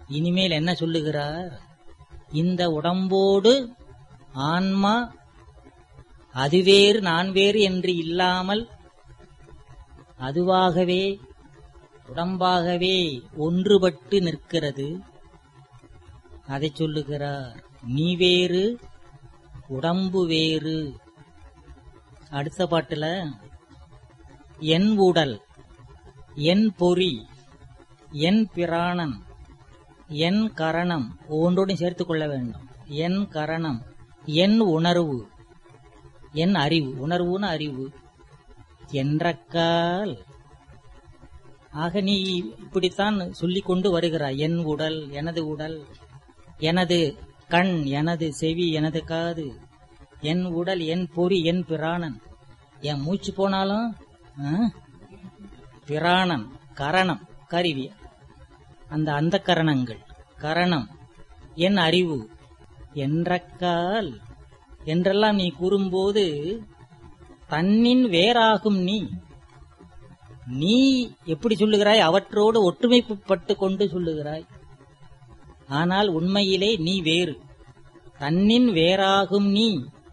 இனிமேல் என்ன சொல்லுகிறார் இந்த உடம்போடு ஆன்மா அது வேறு நான் வேறு என்று இல்லாமல் அதுவாகவே உடம்பாகவே ஒன்றுபட்டு நிற்கிறது அதை சொல்லுகிறார் நீ வேறு உடம்பு வேறு அடுத்த பாட்டுல என் உடல் என் பொறி என் பிராணன் என் கரணம் ஒவ்வொன்றோடையும் சேர்த்துக் கொள்ள வேண்டும் என் கரணம் என் உணர்வு என் அறிவு உணர்வுன்னு அறிவு என்றக்கால் ஆக நீ இப்படித்தான் சொல்லிக் கொண்டு வருகிறாய் என் உடல் எனது உடல் எனது கண் எனது செவி எனது காது என் உடல் என் பொறி என் பிராணன் என் மூச்சு போனாலும் ஆ? பிராணன் கரணம் கருவி அந்த அந்த கரணங்கள் கரணம் என் அறிவு என்றக்கால் என்றெல்லாம் நீ கூறும்போது தன்னின் வேறாகும் நீ நீ எப்படி சொல்லுகிறாய் அவற்றோடு ஒற்றுமைப்பட்டு கொண்டு சொல்லுகிறாய் ஆனால் உண்மையிலே நீ வேறு தன்னின் வேறாகும் நீ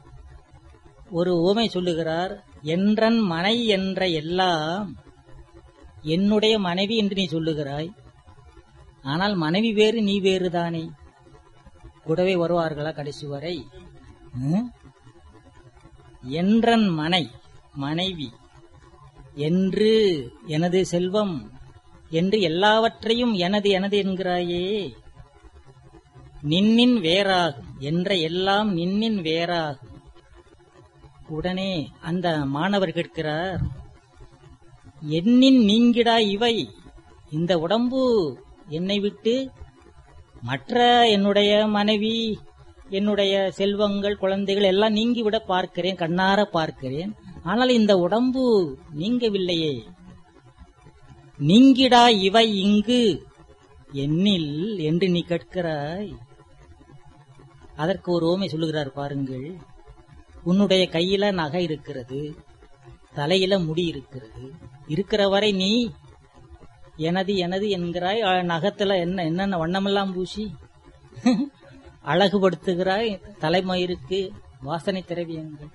ஒரு உவமை சொல்லுகிறார் என்றன் மனை என்ற எல்லாம் என்னுடைய மனைவி என்று நீ சொல்லுகிறாய் ஆனால் மனைவி வேறு நீ வேறுதானே கூடவே வருவார்களா கடைசி வரை ம்? என்றன் மனை மனைவி என்று எனது செல்வம் என்று எல்லாவற்றையும் எனது எனது என்கிறாயே நின்னின் வேறாகும் என்ற எல்லாம் நின்னின் வேறாகும் உடனே அந்த மாணவர் கேட்கிறார் எண்ணின் நீங்கிடா இவை இந்த உடம்பு என்னை விட்டு மற்ற என்னுடைய மனைவி என்னுடைய செல்வங்கள் குழந்தைகள் எல்லாம் நீங்கிவிட பார்க்கிறேன் கண்ணார பார்க்கிறேன் ஆனால் இந்த உடம்பு நீங்கவில்லையே நீங்கிடா இவை இங்கு எண்ணில் என்று நீ கேட்கிறாய் அதற்கு ஒரு ஓமை சொல்லுகிறார் பாருங்கள் உன்னுடைய கையில நகை இருக்கிறது தலையில முடி இருக்கிறது இருக்கிற வரை நீ எனது எனது என்கிறாய் அ, நகத்துல என்ன என்னென்ன வண்ணமெல்லாம் பூசி அழகுபடுத்துகிறாய் தலைமயிருக்கு வாசனை திரவியங்கள்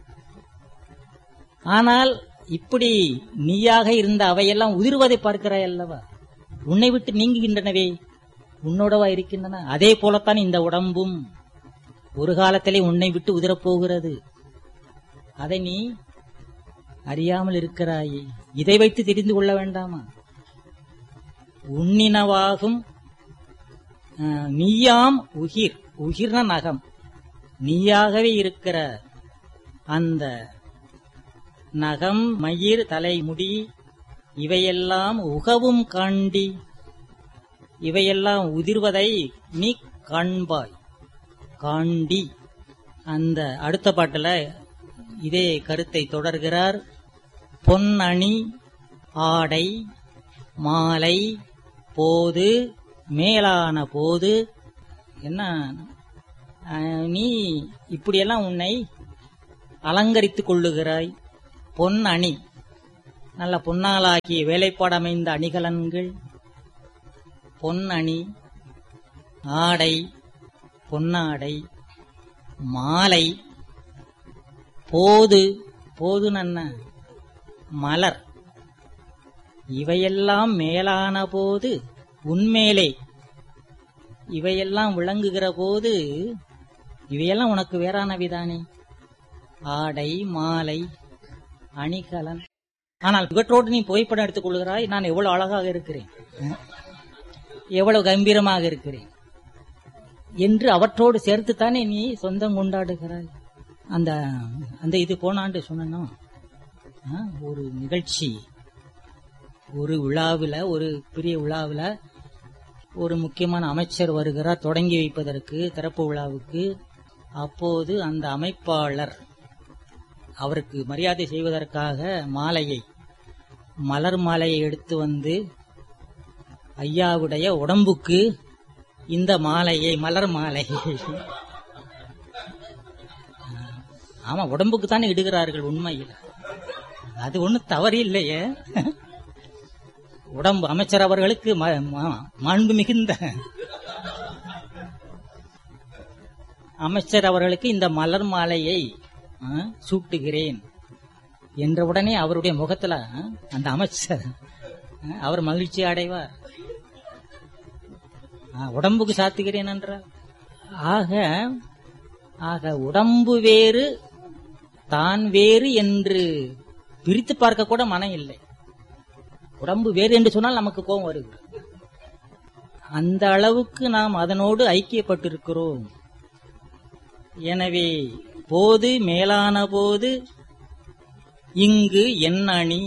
ஆனால் இப்படி நீயாக இருந்த அவையெல்லாம் உதிர்வதை பார்க்கிறாய் அல்லவா உன்னை விட்டு நீங்குகின்றனவே உன்னோடவா இருக்கின்றன அதே போலத்தான் இந்த உடம்பும் ஒரு காலத்திலே உன்னை விட்டு உதிரப் போகிறது அதை நீ அறியாமல் இருக்கிறாயே இதை வைத்து தெரிந்து கொள்ள வேண்டாமா உன்னினவாகும் அஹ், நீயாம் உகிர் உகிர்ன நகம் நீயாகவே இருக்கிற அந்த நகம் மயிர் தலைமுடி இவையெல்லாம் உகவும் காண்டி இவையெல்லாம் உதிர்வதை நீ காண்பாய் காண்டி அந்த அடுத்த பாட்டுல இதே கருத்தை தொடர்கிறார் பொன்னணி ஆடை மாலை போது மேலான போது என்ன அஹ், நீ இப்படியெல்லாம் உன்னை அலங்கரித்துக் கொள்ளுகிறாய் பொன் அணி நல்ல பொன்னாலாகிய வேலைப்பாடு அமைந்த அணிகலன்கள் பொன் அணி ஆடை பொன்னாடை மாலை போது போது நன்ன மலர் இவையெல்லாம் மேலான போது உன்மேலே இவையெல்லாம் விளங்குகிற போது இவையெல்லாம் உனக்கு வேறானவிதானே ஆடை மாலை அணிகலன் ஆனால் இவற்றோடு நீ புகைப்படம் எடுத்துக் கொள்கிறாய் நான் எவ்வளவு அழகாக இருக்கிறேன் எவ்வளவு கம்பீரமாக இருக்கிறேன் என்று அவற்றோடு சேர்த்துத்தானே நீ சொந்தம் கொண்டாடுகிறாய் அந்த அந்த இது போன ஆண்டு சொன்னோம் ஒரு நிகழ்ச்சி ஒரு விழாவில் ஒரு பெரிய விழாவில் ஒரு முக்கியமான அமைச்சர் வருகிறார் தொடங்கி வைப்பதற்கு திறப்பு விழாவுக்கு அப்போது அந்த அமைப்பாளர் அவருக்கு மரியாதை செய்வதற்காக மாலையை மலர் மாலையை எடுத்து வந்து ஐயாவுடைய உடம்புக்கு இந்த மாலையை மலர் மாலை ஆமா உடம்புக்கு தானே இடுகிறார்கள் உண்மையில் அது ஒண்ணும் தவறு இல்லையே உடம்பு அமைச்சர் அவர்களுக்கு ம- ம- மாண்பு மிகுந்த அமைச்சர் அவர்களுக்கு இந்த மலர் மாலையை ஆ, சூட்டுகிறேன் என்ற உடனே அவருடைய முகத்துல ஆ, அந்த அமைச்சர் ஆ, அவர் மகிழ்ச்சி அடைவார் ஆ, உடம்புக்கு சாத்துகிறேன் என்றார் ஆக ஆக உடம்பு வேறு தான் வேறு என்று பிரித்து பார்க்க கூட மனம் இல்லை உடம்பு வேறு என்று சொன்னால் நமக்கு கோபம் வருகிறது அந்த அளவுக்கு நாம் அதனோடு ஐக்கியப்பட்டிருக்கிறோம் எனவே போது மேலான போது இங்கு என் அணி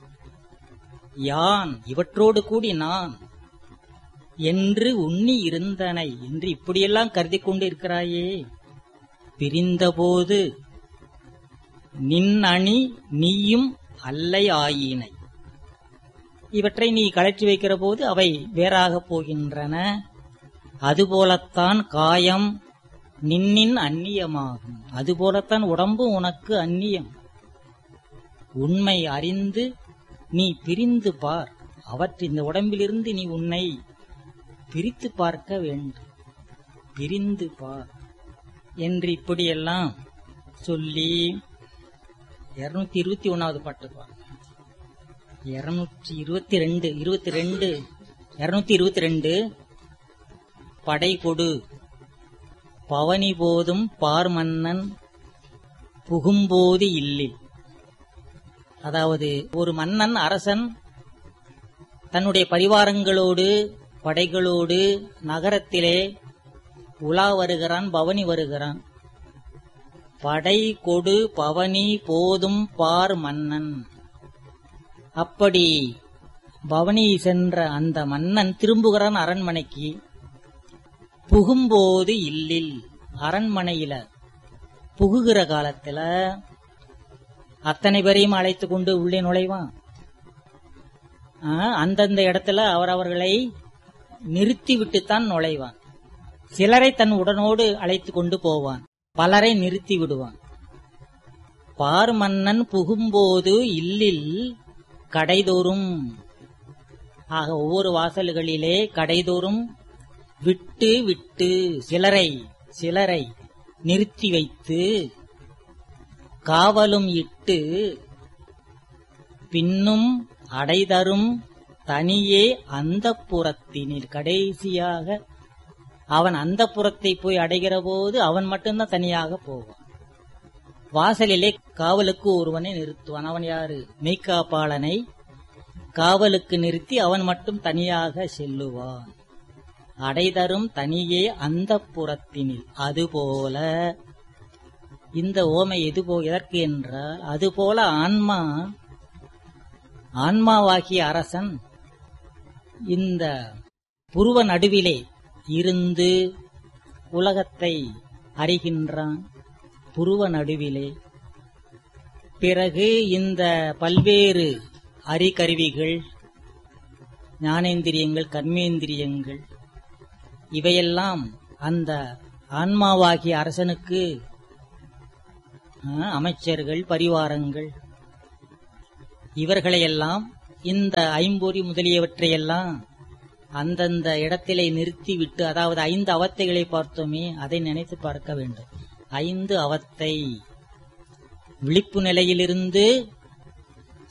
யான் இவற்றோடு கூடி நான் என்று உண்ணி இருந்தனை என்று இப்படியெல்லாம் கருதி கொண்டு இருக்கிறாயே பிரிந்தபோது நின் அணி நீயும் அல்லை ஆயினை இவற்றை நீ கழற்றி வைக்கிற போது அவை வேறாகப் போகின்றன அதுபோலத்தான் காயம் நின்னின் அந்நியமாகும் அதுபோலத்தான் உடம்பு உனக்கு அந்நியம் உண்மை அறிந்து நீ பிரிந்து பார் அவற்றை இந்த உடம்பிலிருந்து நீ உன்னை பிரித்து பார்க்க வேண்டும் பிரிந்து பார் என்று இப்படியெல்லாம் சொல்லி இருநூத்தி இருபத்தி ஒன்னாவது பாட்டு பாருங்க இருநூற்றி இருபத்தி ரெண்டு இருபத்தி ரெண்டு இருநூத்தி இருபத்தி ரெண்டு படை கொடு பவனி போதும் பார் மன்னன் புகும்போது இல்லில் அதாவது ஒரு மன்னன் அரசன் தன்னுடைய பரிவாரங்களோடு படைகளோடு நகரத்திலே உலா வருகிறான் பவனி வருகிறான் படை கொடு பவனி போதும் பார் மன்னன் அப்படி பவனி சென்ற அந்த மன்னன் திரும்புகிறான் அரண்மனைக்கு புகும்போது இல்லில் அரண்மனையில புகுகிற காலத்துல அத்தனை பேரையும் அழைத்து கொண்டு உள்ளே நுழைவான் ஆ, அந்தந்த இடத்துல அவரவர்களை நிறுத்தி விட்டுத்தான் நுழைவான் சிலரை தன் உடனோடு அழைத்து கொண்டு போவான் பலரை நிறுத்தி விடுவான் பார் மன்னன் புகும்போது இல்லில் கடைதோறும் ஆக ஒவ்வொரு வாசல்களிலே கடைதோறும் விட்டு விட்டு சிலரை சிலரை நிறுத்தி வைத்து காவலும் இட்டு பின்னும் அடைதரும் தனியே அந்த புறத்தினில் கடைசியாக அவன் அந்த புறத்தை போய் அடைகிற போது அவன் மட்டும்தான் தனியாக போவான் வாசலிலே காவலுக்கு ஒருவனை நிறுத்துவான் அவன் யாரு மெய்க்காப்பாளனை காவலுக்கு நிறுத்தி அவன் மட்டும் தனியாக செல்லுவான் அடைதரும் தனியே அந்த புறத்தினில் அதுபோல இந்த ஓமை எது போ எதற்கு என்றால் அதுபோல ஆன்மா ஆன்மாவாகிய அரசன் இந்த புருவ நடுவிலே இருந்து உலகத்தை அறிகின்றான் புருவ நடுவிலே பிறகு இந்த பல்வேறு அறிகருவிகள் ஞானேந்திரியங்கள் கர்மேந்திரியங்கள் இவையெல்லாம் அந்த ஆன்மாவாகிய அரசனுக்கு ஆ, அமைச்சர்கள் பரிவாரங்கள் இவர்களையெல்லாம் இந்த ஐம்பொறி முதலியவற்றையெல்லாம் அந்தந்த இடத்திலே நிறுத்திவிட்டு அதாவது ஐந்து அவத்தைகளை பார்த்தோமே அதை நினைத்து பார்க்க வேண்டும் ஐந்து அவத்தை விழிப்பு நிலையிலிருந்து